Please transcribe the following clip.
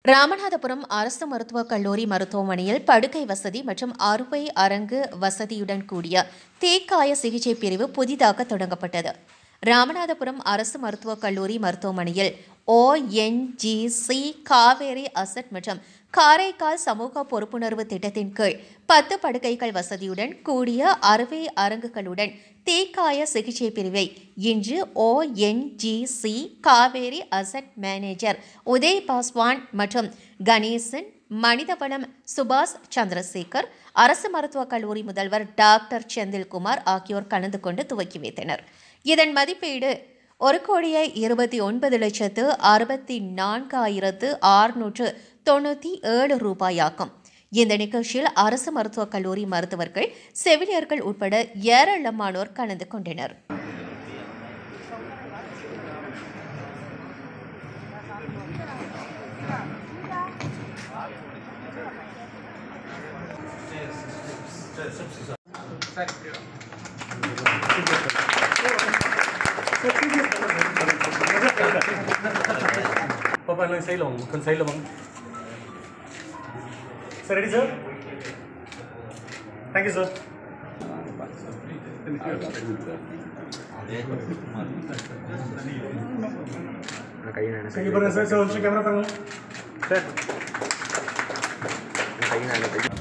ராமநாதபுரம் அரசு மருத்துவக் கல்லூரி மருத்துவமனையில் படுக்கை வசதி மற்றும் அறுவை அரங்கு வசதியுடன் கூடிய தேக்காய சிகிச்சை பிரிவு புதிதாக தொடங்கப்பட்டது ராமநாதபுரம் அரசு மருத்துவக் கல்லூரி மருத்துவமனையில் ஓஎன்ஜிசி காவேரி அசட் மற்றும் காரைக்கால் சமூக பொறுப்புணர்வு திட்டத்தின் கீழ் பத்து படுக்கைகள் வசதியுடன் கூடிய அறுவை அரங்குகளுடன் தேக்காய சிகிச்சை பிரிவை இன்று ONGC Cauvery asset manager Uday Paswan மற்றும் கணேசன் மனிதவளம் சுபாஷ் சந்திரசேகர் அரசு மருத்துவக் கல்லூரி முதல்வர் டாக்டர் செந்தில்குமார் ஆகியோர் கலந்து கொண்டு துவக்கி வைத்தனர் இதன் மதிப்பீடு ஒரு கோடியே இருபத்தி ஒன்பது லட்சத்து அறுபத்தி நான்காயிரத்து ஆறுநூற்று தொண்ணூற்றி ஏழு ரூபாயாகும் இந்த நிகழ்ச்சியில் அரசு மருத்துவக் கல்லூரி மருத்துவர்கள் செவிலியர்கள் உட்பட ஏராளமானோர் கலந்து கொண்டனர் பாப்பா எல்லாம் சைடில் வாங்க கொஞ்சம் சைடில் வாங்க sir ready sir thank you sir கை நினைச்சு தேங்க்யூ பாருங்க சார் சார் ஒரு கேமரா பாருங்க சார் கை நினைச்சு